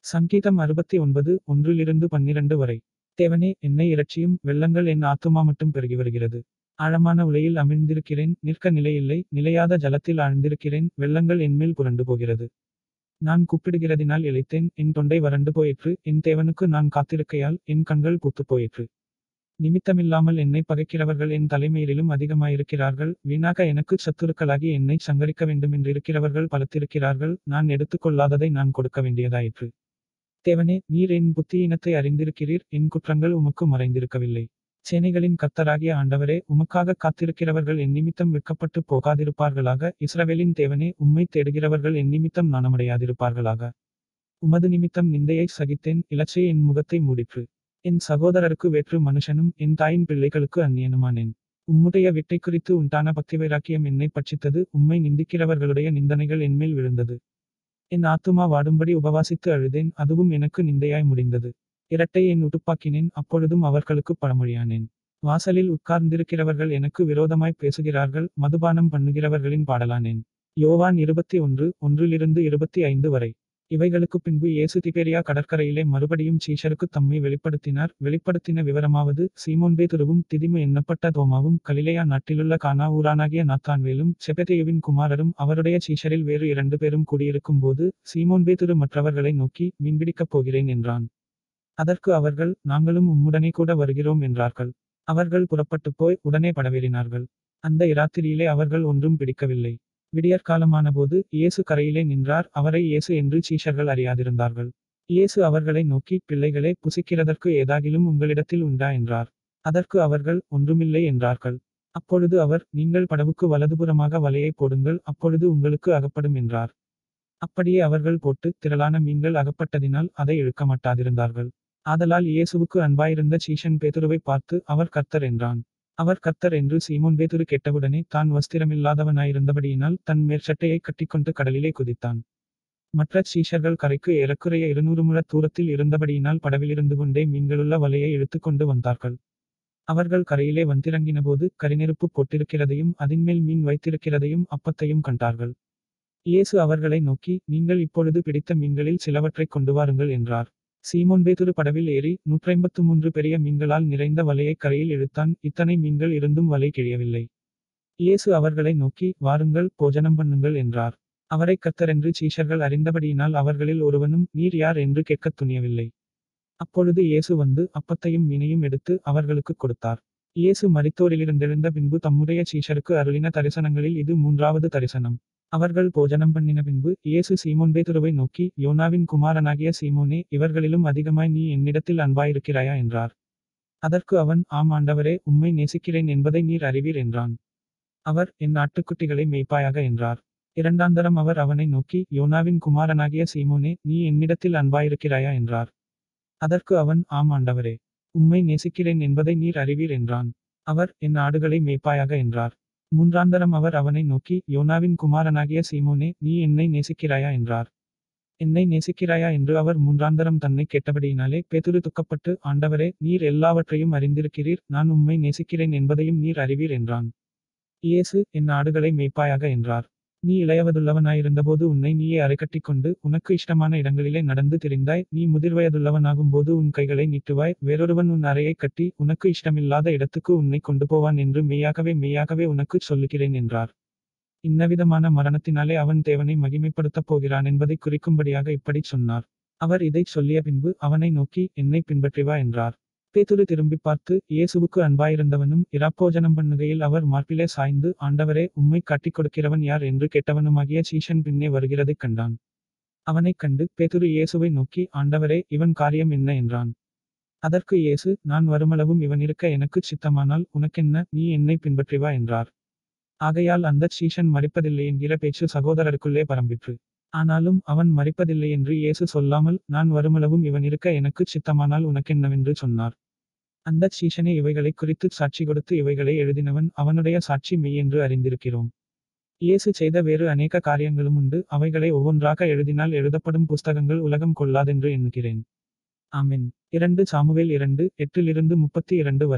சங்கீதம் அறுபத்தி ஒன்பது ஒன்றிலிருந்து பன்னிரண்டு வரை தேவனே என்னை இரட்சியும் வெள்ளங்கள் என் ஆத்துமா மட்டும் பெருகி வருகிறது ஆழமான உலையில் அமிழ்ந்திருக்கிறேன் நிற்க நிலையில்லை நிலையாத ஜலத்தில் ஆழ்ந்திருக்கிறேன் வெள்ளங்கள் என்மேல் புரண்டு போகிறது நான் கூப்பிடுகிறதினால் இழைத்தேன் என் தொண்டை வறண்டு போயிற்று என் தேவனுக்கு நான் காத்திருக்கையால் என் கண்கள் பூத்துப் போயிற்று நிமித்தமில்லாமல் என்னை பகைக்கிறவர்கள் என் தலைமையிலும் அதிகமாயிருக்கிறார்கள் வீணாக எனக்கு சத்துருக்களாகி என்னை சங்கரிக்க வேண்டுமென்றிருக்கிறவர்கள் பலத்திருக்கிறார்கள் நான் எடுத்துக்கொள்ளாததை நான் கொடுக்க வேண்டியதாயிற்று தேவனே நீர் என் புத்தியினத்தை அறிந்திருக்கிறீர் என் குற்றங்கள் உமக்கு மறைந்திருக்கவில்லை சேனைகளின் கர்த்தராகிய ஆண்டவரே உமக்காக காத்திருக்கிறவர்கள் என் நிமித்தம் விற்கப்பட்டு போகாதிருப்பார்களாக இஸ்ரவேலின் தேவனே உம்மை தேடுகிறவர்கள் என் நிமித்தம் நாணமடையாதிருப்பார்களாக உமது நிமித்தம் நிந்தையை சகித்தேன் இலச்சை என் முகத்தை மூடிற்று என் சகோதரருக்கு வேற்று மனுஷனும் என் தாயின் பிள்ளைகளுக்கு அந்நியனுமானேன் உம்முடைய விட்டை குறித்து உண்டான பக்தி வைராக்கியம் என்னை பட்சித்தது உம்மை நிந்திக்கிறவர்களுடைய நிந்தனைகள் என்மேல் விழுந்தது என் ஆத்துமா வாடும்படி உபவாசித்து அழுதேன் அதுவும் எனக்கு நிந்தையாய் முடிந்தது இரட்டை என் உடுப்பாக்கினேன் அப்பொழுதும் அவர்களுக்கு பழமொழியானேன் வாசலில் உட்கார்ந்திருக்கிறவர்கள் எனக்கு விரோதமாய் பேசுகிறார்கள் மதுபானம் பண்ணுகிறவர்களின் பாடலானேன் யோவான் இருபத்தி ஒன்று ஒன்றிலிருந்து இருபத்தி ஐந்து வரை இவைகளுக்கு பின்பு இயேசு திபேரியா கடற்கரையிலே மறுபடியும் சீஷருக்கு தம்மை வெளிப்படுத்தினார் வெளிப்படுத்தின விவரமாவது சீமோன் பேதுருவும் திதிமு எண்ணப்பட்ட தோமாவும் கலிலேயா நாட்டிலுள்ள கானா ஊரானாகிய நாத்தான்வேலும் செபதேயுவின் குமாரரும் அவருடைய சீஷரில் வேறு இரண்டு பேரும் கூடியிருக்கும் போது சீமோன் பேதுரு மற்றவர்களை நோக்கி மீன்பிடிக்கப் போகிறேன் என்றான் அதற்கு அவர்கள் நாங்களும் உம்முடனே கூட வருகிறோம் என்றார்கள் அவர்கள் புறப்பட்டு போய் உடனே படவேறினார்கள் அந்த இராத்திரியிலே அவர்கள் ஒன்றும் பிடிக்கவில்லை விடியற்காலமான போது இயேசு கரையிலே நின்றார் அவரை இயேசு என்று சீஷர்கள் அறியாதிருந்தார்கள் இயேசு அவர்களை நோக்கி பிள்ளைகளே புசிக்கிறதற்கு ஏதாகிலும் உங்களிடத்தில் உண்டா என்றார் அதற்கு அவர்கள் ஒன்றுமில்லை என்றார்கள் அப்பொழுது அவர் நீங்கள் படவுக்கு வலதுபுறமாக வலையை போடுங்கள் அப்பொழுது உங்களுக்கு அகப்படும் என்றார் அப்படியே அவர்கள் போட்டு திரளான மீன்கள் அகப்பட்டதினால் அதை இழுக்க மாட்டாதிருந்தார்கள் ஆதலால் இயேசுவுக்கு அன்பாயிருந்த சீஷன் பேதுருவை பார்த்து அவர் கர்த்தர் என்றான் அவர் கர்த்தர் என்று சீமோன் பேதுரு கேட்டவுடனே தான் வஸ்திரமில்லாதவனாயிருந்தபடியினால் தன் மேற்சட்டையை கட்டிக்கொண்டு கடலிலே குதித்தான் மற்ற சீஷர்கள் கரைக்கு ஏறக்குறைய இருநூறு முழ தூரத்தில் இருந்தபடியினால் படவிலிருந்து கொண்டே மீன்களுள்ள வலையை இழுத்துக்கொண்டு வந்தார்கள் அவர்கள் கரையிலே வந்திறங்கினபோது கரிநெருப்பு போட்டிருக்கிறதையும் அதின்மேல் மீன் வைத்திருக்கிறதையும் அப்பத்தையும் கண்டார்கள் இயேசு அவர்களை நோக்கி நீங்கள் இப்பொழுது பிடித்த மீன்களில் சிலவற்றைக் கொண்டு வாருங்கள் என்றார் சீமோன் பேதுரு படவில் ஏறி நூற்றைம்பத்து மூன்று பெரிய மீன்களால் நிறைந்த வலையை கரையில் இழுத்தான் இத்தனை மீன்கள் இருந்தும் வலை கிழியவில்லை இயேசு அவர்களை நோக்கி வாருங்கள் போஜனம் பண்ணுங்கள் என்றார் அவரை கத்தரென்று சீஷர்கள் அறிந்தபடியினால் அவர்களில் ஒருவனும் நீர் யார் என்று கேட்கத் துணியவில்லை அப்பொழுது இயேசு வந்து அப்பத்தையும் மீனையும் எடுத்து அவர்களுக்கு கொடுத்தார் இயேசு மரித்தோரிலிருந்தெழுந்த பின்பு தம்முடைய சீஷருக்கு அருளின தரிசனங்களில் இது மூன்றாவது தரிசனம் அவர்கள் போஜனம் பண்ணின பின்பு இயேசு சீமோன் பேதுருவை நோக்கி யோனாவின் குமாரனாகிய சீமோனே இவர்களிலும் அதிகமாய் நீ என்னிடத்தில் அன்பாயிருக்கிறாயா என்றார் அதற்கு அவன் ஆம் ஆண்டவரே உம்மை நேசிக்கிறேன் என்பதை நீர் அறிவீர் என்றான் அவர் என் ஆட்டுக்குட்டிகளை மேய்ப்பாயாக என்றார் இரண்டாந்தரம் அவர் அவனை நோக்கி யோனாவின் குமாரனாகிய சீமோனே நீ என்னிடத்தில் அன்பாயிருக்கிறாயா என்றார் அதற்கு அவன் ஆம் ஆண்டவரே உம்மை நேசிக்கிறேன் என்பதை நீர் அறிவீர் என்றான் அவர் என் ஆடுகளை மேய்ப்பாயாக என்றார் மூன்றாந்தரம் அவர் அவனை நோக்கி யோனாவின் குமாரனாகிய சீமோனே நீ என்னை நேசிக்கிறாயா என்றார் என்னை நேசிக்கிறாயா என்று அவர் மூன்றாந்தரம் தன்னை கேட்டபடியினாலே பேதுரு துக்கப்பட்டு ஆண்டவரே நீர் எல்லாவற்றையும் அறிந்திருக்கிறீர் நான் உம்மை நேசிக்கிறேன் என்பதையும் நீர் அறிவீர் என்றான் இயேசு என் ஆடுகளை மேய்ப்பாயாக என்றார் நீ இளையவதுள்ளவனாயிருந்தபோது உன்னை நீயே அரைக்கட்டிக் கொண்டு உனக்கு இஷ்டமான இடங்களிலே நடந்து திரிந்தாய் நீ முதிர்வயதுள்ளவனாகும்போது உன் கைகளை நீட்டுவாய் வேறொருவன் உன் அறையை கட்டி உனக்கு இஷ்டமில்லாத இடத்துக்கு உன்னை கொண்டு போவான் என்று மெய்யாகவே மெய்யாகவே உனக்கு சொல்லுகிறேன் என்றார் இன்னவிதமான மரணத்தினாலே அவன் தேவனை மகிமைப்படுத்தப் போகிறான் என்பதை குறிக்கும்படியாக இப்படி சொன்னார் அவர் இதை சொல்லிய பின்பு அவனை நோக்கி என்னை பின்பற்றிவா என்றார் பேதுரு திரும்பி பார்த்து இயேசுவுக்கு அன்பாயிருந்தவனும் இராப்போஜனம் பண்ணுகையில் அவர் மார்பிலே சாய்ந்து ஆண்டவரே உம்மை காட்டிக் கொடுக்கிறவன் யார் என்று கேட்டவனுமாகிய சீஷன் பின்னே வருகிறதைக் கண்டான் அவனைக் கண்டு பேதுரு இயேசுவை நோக்கி ஆண்டவரே இவன் காரியம் என்ன என்றான் அதற்கு இயேசு நான் வருமளவும் இவன் இருக்க எனக்குச் சித்தமானால் உனக்கென்ன நீ என்னை பின்பற்றிவா என்றார் ஆகையால் அந்தச் சீஷன் மறிப்பதில்லை என்கிற பேச்சு சகோதரருக்குள்ளே பரம்பிற்று ஆனாலும் அவன் மறிப்பதில்லை என்று இயேசு சொல்லாமல் நான் வருமளவும் இவன் இருக்க எனக்குச் சித்தமானால் உனக்கென்னவென்று சொன்னார் அந்தச் சீஷனே இவைகளை குறித்து சாட்சி கொடுத்து இவைகளை எழுதினவன் அவனுடைய சாட்சி மெய் என்று அறிந்திருக்கிறோம் இயேசு செய்த வேறு அநேக காரியங்களும் உண்டு அவைகளை ஒவ்வொன்றாக எழுதினால் எழுதப்படும் புஸ்தகங்கள் உலகம் கொள்ளாதென்று எண்ணுகிறேன் ஆமென் இரண்டு சாமுவேல் இரண்டு எட்டிலிருந்து முப்பத்தி இரண்டு வரை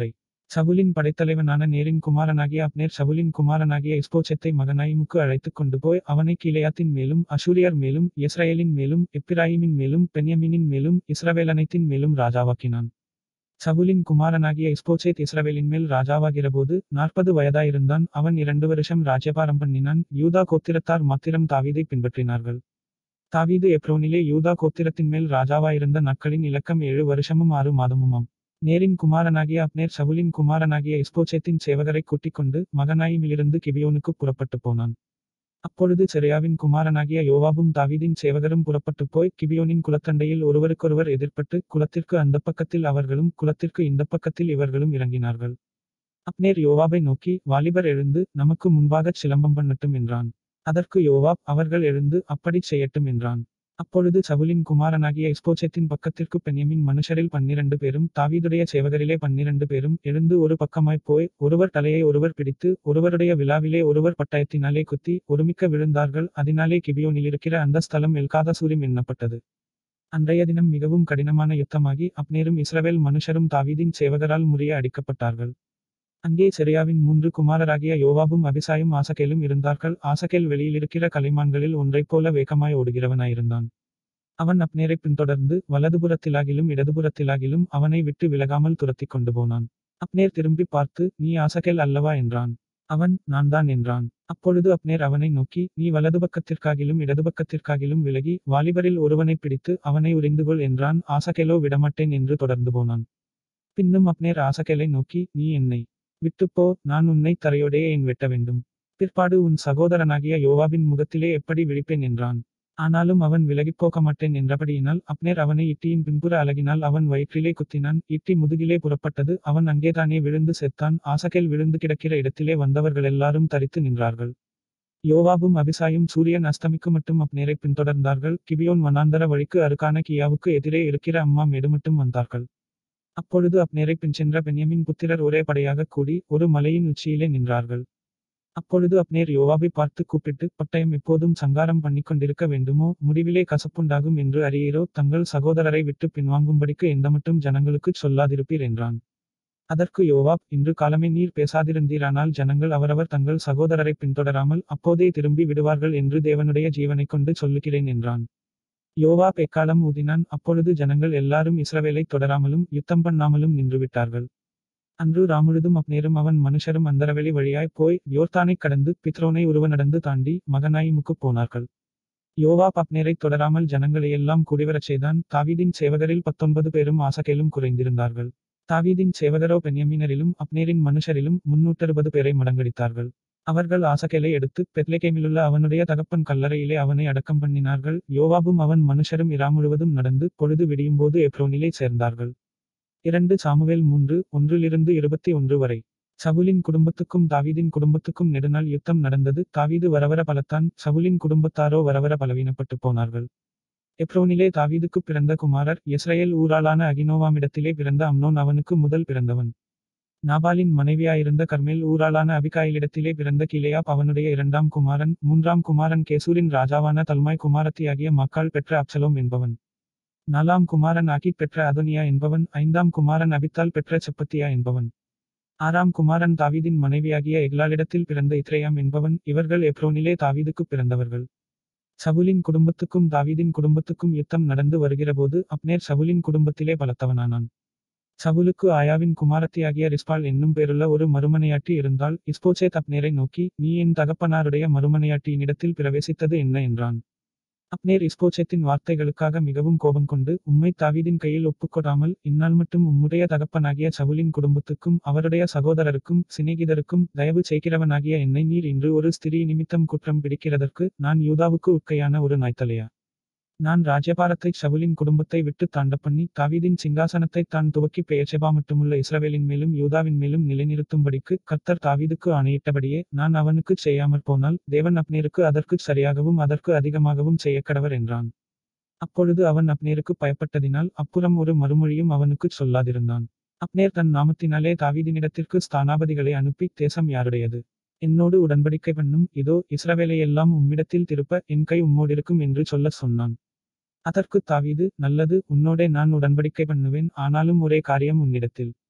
சவுலின் படைத்தலைவனான நேரின் குமாரனாகிய அப்னேர் சவுலின் குமாரனாகிய இஸ்போச்செத்தை மகனாயிமுக்கு அழைத்துக் கொண்டு போய் அவனை கீலேயாத்தின் மேலும் அஷூரியர் மேலும் இஸ்ரவேலின் மேலும் எப்பிராயிமின் மேலும் பென்யமீனின் மேலும் இஸ்ரவேலனைத்தின் மேலும் ராஜாவாக்கினான் சவுலின் குமாரனாகிய இஸ்போச்சேத் இஸ்ரவேலின் மேல் ராஜாவாகிறபோது நாற்பது வயதாயிருந்தான் அவன் இரண்டு வருஷம் ராஜ்யபாரம் பண்ணினான் யூதா கோத்திரத்தார் மாத்திரம் தாவீதை பின்பற்றினார்கள் தாவீது எப்ரோனிலே யூதா கோத்திரத்தின் மேல் ராஜாவாயிருந்த நாட்களின் இலக்கம் ஏழு வருஷமும் ஆறு மாதமுமாம் நேரின் குமாரனாகிய அப்னேர் சவுலின் குமாரனாகிய இஸ்போச்சேத்தின் சேவகரை கூட்டிக் கொண்டு மகனாயிமிலிருந்து கிபியோனுக்கு புறப்பட்டு போனான் அப்பொழுது செரியாவின் குமாரனாகிய யோவாபும் தாவீதின் சேவகரும் புறப்பட்டு போய் கிபியோனின் குலத்தண்டையில் ஒருவருக்கொருவர் எதிர்ப்பட்டு குலத்திற்கு அந்த பக்கத்தில் அவர்களும் குலத்திற்கு இந்த பக்கத்தில் இவர்களும் இறங்கினார்கள் அப்னேர் யோவாபை நோக்கி வாலிபர் எழுந்து நமக்கு முன்பாகச் சிலம்பம் பண்ணட்டும் என்றான் அதற்கு யோவாப் அவர்கள் எழுந்து அப்படிச் செய்யட்டும் என்றான் அப்பொழுது சவுலின் குமாரனாகிய இஸ்போச்செத்தின் பக்கத்திற்கு பென்யமின் மனுஷரில் பன்னிரண்டு பேரும் தாவீதுடைய சேவகரிலே பன்னிரண்டு பேரும் எழுந்து ஒரு பக்கமாய் போய் ஒருவர் தலையை ஒருவர் பிடித்து ஒருவருடைய விழாவிலே ஒருவர் பட்டயத்தினாலே குத்தி ஒருமிக்க விழுந்தார்கள் அதனாலே கிபியோனில் இருக்கிற அந்த ஸ்தலம் எல்காதசூரிம் எண்ணப்பட்டது அன்றைய தினம் மிகவும் கடினமான யுத்தமாகி அப்னேரும் இஸ்ரவேல் மனுஷரும் தாவீதின் சேவகரால் முறிய அடிக்கப்பட்டார்கள் அங்கே செரியாவின் மூன்று குமாரராகிய யோவாபும் அபிசாயும் ஆசகேலும் இருந்தார்கள் ஆசகேல் வெளியிலிருக்கிற கலைமான்களில் ஒன்றைப் போல வேகமாய் ஓடுகிறவனாயிருந்தான் அவன் அப்னேரை பின்தொடர்ந்து வலதுபுறத்திலாகிலும் இடதுபுறத்திலாகிலும் அவனை விட்டு விலகாமல் துரத்திக் கொண்டு போனான் அப்னேர் திரும்பி பார்த்து நீ ஆசகேல் அல்லவா என்றான் அவன் நான் தான் என்றான் அப்பொழுது அப்னேர் அவனை நோக்கி நீ வலது பக்கத்திற்காகிலும் இடது பக்கத்திற்காகிலும் விலகி வாலிபரில் ஒருவனை பிடித்து அவனை உரிந்துகொள் என்றான் ஆசகேலோ விடமாட்டேன் என்று தொடர்ந்து போனான் பின்னும் அப்னேர் ஆசகேலை நோக்கி நீ என்னை விட்டுப்போ நான் உன்னை தரையோடே ஏன் வெட்ட வேண்டும் பிற்பாடு உன் சகோதரனாகிய யோவாபின் முகத்திலே எப்படி விழிப்பேன் என்றான் ஆனாலும் அவன் விலகிப் போக மாட்டேன் என்றபடியினால் அப்னேர் அவனை இட்டியின் பின்புற அலகினால் அவன் வயிற்றிலே குத்தினான் இட்டி முதுகிலே புறப்பட்டது அவன் அங்கேதானே விழுந்து செத்தான் ஆசகேல் விழுந்து கிடக்கிற இடத்திலே வந்தவர்களெல்லாரும் தரித்து நின்றார்கள் யோவாபும் அபிசாயும் சூரியன் அஸ்தமிக்கு மட்டும் அப்னேரை பின்தொடர்ந்தார்கள் கிபியோன் வனாந்தர வழிக்கு அருகான கியாவுக்கு எதிரே இருக்கிற அம்மா மேடு மட்டும் வந்தார்கள் அப்பொழுது அப்னேரை பின் சென்ற பென்யமின் புத்திரர் ஒரே படையாக கூடி ஒரு மலையின் உச்சியிலே நின்றார்கள் அப்பொழுது அப்னேர் யோவாபை பார்த்து கூப்பிட்டு பட்டயம் எப்போதும் சங்காரம் பண்ணிக்கொண்டிருக்க வேண்டுமோ முடிவிலே கசப்புண்டாகும் என்று அறியீரோ தங்கள் சகோதரரை விட்டு பின்வாங்கும்படிக்கு எந்தமட்டும் ஜனங்களுக்குச் சொல்லாதிருப்பீர் என்றான் அதற்கு யோவாப் இன்று காலமே நீர் பேசாதிருந்தீரானால் ஜனங்கள் அவரவர் தங்கள் சகோதரரை பின்தொடராமல் அப்போதே திரும்பி விடுவார்கள் என்று தேவனுடைய ஜீவனைக் கொண்டு சொல்லுகிறேன் என்றான் யோவாப் எக்காலம் ஊதினான் அப்பொழுது ஜனங்கள் எல்லாரும் இஸ்ரவேலை தொடராமலும் யுத்தம் பண்ணாமலும் நின்றுவிட்டார்கள் அன்று ராமுழுதும் அப்னேரும் அவன் மனுஷரும் அந்தரவெளி வழியாய் போய் யோர்தானைக் கடந்து பித்ரோனை உருவ நடந்து தாண்டி மகனாயிமுக்குப் போனார்கள் யோவாப் அப்னேரைத் தொடராமல் ஜனங்களையெல்லாம் கூடிவரச் செய்தான் தாவீதின் சேவகரில் பத்தொன்பது பேரும் ஆசகேலும் குறைந்திருந்தார்கள் தாவீதின் சேவகரோ பென்யமீனரிலும் அப்னேரின் மனுஷரிலும் முன்னூற்றறுபது பேரை மடங்கடித்தார்கள் அவர்கள் ஆசகேலை எடுத்து பெத்லெகேமிலுள்ள அவனுடைய தகப்பன் கல்லறையிலே அவனை அடக்கம் பண்ணினார்கள் யோவாபும் அவன் மனுஷரும் இரா முழுவதும் நடந்து பொழுது விடியும்போது எப்ரோனிலே சேர்ந்தார்கள் இரண்டு சாமுவேல் மூன்று ஒன்றிலிருந்து இருபத்தி ஒன்று வரை சவுலின் குடும்பத்துக்கும் தாவீதின் குடும்பத்துக்கும் நெடுநாள் யுத்தம் நடந்தது தாவீது வரவர பலத்தான் சவுலின் குடும்பத்தாரோ வரவர பலவீனப்பட்டு போனார்கள் எப்ரோனிலே தாவீதுக்கு பிறந்த குமாரர் இஸ்ரேல் ஊராளான அகினோவாமிடத்திலே பிறந்த அம்னோன் அவனுக்கு முதல் பிறந்தவன் நாபாலின் மனைவியாயிருந்த கர்மேல் ஊராளான அபிகாயிலிடத்திலே பிறந்த கிலேயாப் அவனுடைய இரண்டாம் குமாரன் மூன்றாம் குமாரன் கேசூரின் ராஜாவான தல்மாய் குமாரத்தியாகிய மக்காள் பெற்ற அப்சலோம் என்பவன் நாலாம் குமாரன் ஆக்கித் பெற்ற அதோனியா என்பவன் ஐந்தாம் குமாரன் அபித்தால் பெற்ற செப்பத்தியா என்பவன் ஆறாம் குமாரன் தாவீதின் மனைவியாகிய எக்லாலிடத்தில் பிறந்த இத்ரேயாம் என்பவன் இவர்கள் எப்ரோனிலே தாவீதுக்குப் பிறந்தவர்கள் சவுலின் குடும்பத்துக்கும் தாவீதின் குடும்பத்துக்கும் யுத்தம் நடந்து வருகிறபோது அப்னேர் சவுலின் குடும்பத்திலே பலத்தவனானான் சவுலுக்கு ஆயாவின் குமாரத்தியாகிய ரிஸ்பால் என்னும் பேருள்ள ஒரு மறுமனையாட்டி இருந்தால் இஸ்போச்சேத் அப்னேரை நோக்கி நீ என் தகப்பனாருடைய மறுமனையாட்டியினிடத்தில் பிரவேசித்தது என்ன என்றான் அப்னேர் இஸ்போச்சேத்தின் வார்த்தைகளுக்காக மிகவும் கோபம் கொண்டு உம்மை தாவீதின் கையில் ஒப்புக்கொடாமல் இந்நாள் மட்டும் உம்முடைய தகப்பனாகிய சவுலின் குடும்பத்துக்கும் அவருடைய சகோதரருக்கும் சிநேகிதருக்கும் தயவு செய்கிறவனாகிய என்னை நீர் இன்று ஒரு ஸ்திரீ நிமித்தம் குற்றம் பிடிக்கிறதற்கு நான் யூதாவுக்கு உட்கையான ஒரு நாய்த்தலையா நான் ராஜ்யபாரத்தை சவுலின் குடும்பத்தை விட்டு தாண்ட பண்ணி தாவீதின் சிங்காசனத்தை தான் துவக்கி பெயர்ச்செபா மட்டுமுள்ள இஸ்ரவேலின் மேலும் யூதாவின் மேலும் நிலைநிறுத்தும்படிக்கு கர்த்தர் தாவீதுக்கு ஆணையிட்டபடியே நான் அவனுக்கு செய்யாமற் போனால் தேவன் அப்னேருக்கு அதற்கு சரியாகவும் அதற்கு அதிகமாகவும் செய்யக்கடவர் என்றான் அப்பொழுது அவன் அப்னேருக்கு பயப்பட்டதினால் அப்புறம் ஒரு மறுமொழியும் அவனுக்குச் சொல்லாதிருந்தான் அப்னேர் தன் நாமத்தினாலே தாவீதினிடத்திற்கு ஸ்தானாபதிகளை அனுப்பி தேசம் யாருடையது என்னோடு உடன்படிக்கை பண்ணும் இதோ இஸ்ரவேலையெல்லாம் உம்மிடத்தில் திருப்ப என் கை உம்மோடிருக்கும் என்று சொல்லச் சொன்னான் அதற்கு தாவீது நல்லது உன்னோடே நான் உடன்படிக்கை பண்ணுவேன் ஆனாலும் ஒரே காரியம் உன்னிடத்தில்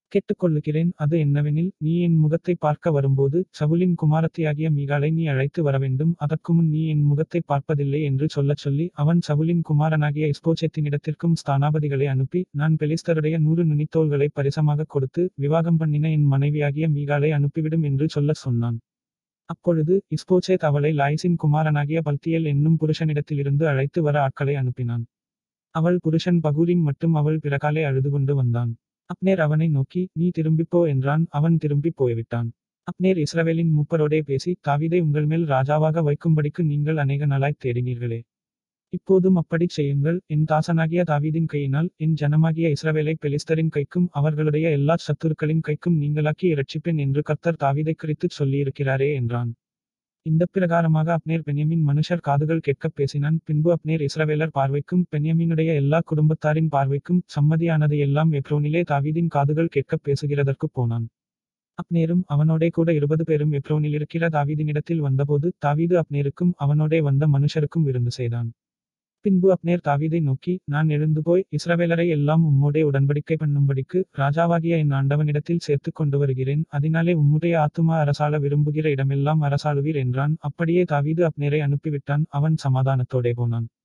கேட்டுக்கொள்ளுகிறேன் அது என்னவெனில் நீ என் முகத்தை பார்க்க வரும்போது சவுலின் குமாரத்தியாகிய மீகாளை நீ அழைத்து வரவேண்டும் அதற்குமுன் நீ என் முகத்தை பார்ப்பதில்லை என்று சொல்லச் சொல்லி அவன் சவுலின் குமாரனாகிய இஸ்போச்சேத்தினிடத்திற்கும் ஸ்தானாபதிகளை அனுப்பி நான் பெலிஸ்தருடைய நூறு நுனித்தோள்களை பரிசமாக கொடுத்து விவாகம் பண்ணின என் மனைவியாகிய மீகாளை அனுப்பிவிடும் என்று சொல்லச் சொன்னான் அப்பொழுது இஸ்போச்சேத் அவளை லாய்சின் குமாரனாகிய பல்தியேல் என்னும் புருஷனிடத்திலிருந்து அழைத்து வர ஆட்களை அனுப்பினான் அவள் புருஷன் பகூரிம் மட்டும் அவள் பிறகாலே அழுது கொண்டு வந்தான் அப்னேர் அவனை நோக்கி நீ திரும்பிப்போ என்றான் அவன் திரும்பிப் போய்விட்டான் அப்னேர் இஸ்ரவேலின் மூப்பரோடே பேசி தாவீதை உங்கள் மேல் ராஜாவாக வைக்கும்படிக்கு நீங்கள் அநேக நாளாய்த் தேடினீர்களே இப்போதும் அப்படிச் செய்யுங்கள் என் தாசனாகிய தாவீதின் கையினால் என் ஜனமாகிய இஸ்ரவேலை பெலிஸ்தரின் கைக்கும் அவர்களுடைய எல்லா சத்துருக்களின் கைக்கும் நீங்களாக்கி இரட்சிப்பேன் என்று கர்த்தர் தாவீதைக் குறித்துச் சொல்லியிருக்கிறாரே என்றான் இந்த பிரகாரமாக அப்னேர் பென்யமின் மனுஷர் காதுகள் கேட்கப் பேசினான் பின்பு அப்னேர் இஸ்ரவேலர் பார்வைக்கும் பென்யமீனுடைய எல்லா குடும்பத்தாரின் பார்வைக்கும் சம்மதியானது எல்லாம் எப்ரோனிலே தாவீதின் காதுகள் கேட்கப் பேசுகிறதற்குப் போனான் அப்னேரும் அவனோடே கூட இருபது பேரும் எப்ரோனில் இருக்கிற தாவீதினிடத்தில் வந்தபோது தாவீது அப்னேருக்கும் அவனோடே வந்த மனுஷருக்கும் விருந்து செய்தான் பின்பு அப்னேர் தாவீதை நோக்கி நான் எழுந்து போய் இஸ்ரவேலரை எல்லாம் உம்மோடே உடன்படிக்கை பண்ணும்படிக்கு ராஜாவாகிய என் ஆண்டவனிடத்தில் சேர்த்துக் கொண்டு வருகிறேன் அதனாலே உம்முடைய ஆத்துமா அரசாள விரும்புகிற இடமெல்லாம் அரசாளுவீர் என்றான் அப்படியே தாவீது அப்னேரை அனுப்பிவிட்டான் அவன் சமாதானத்தோடே போனான்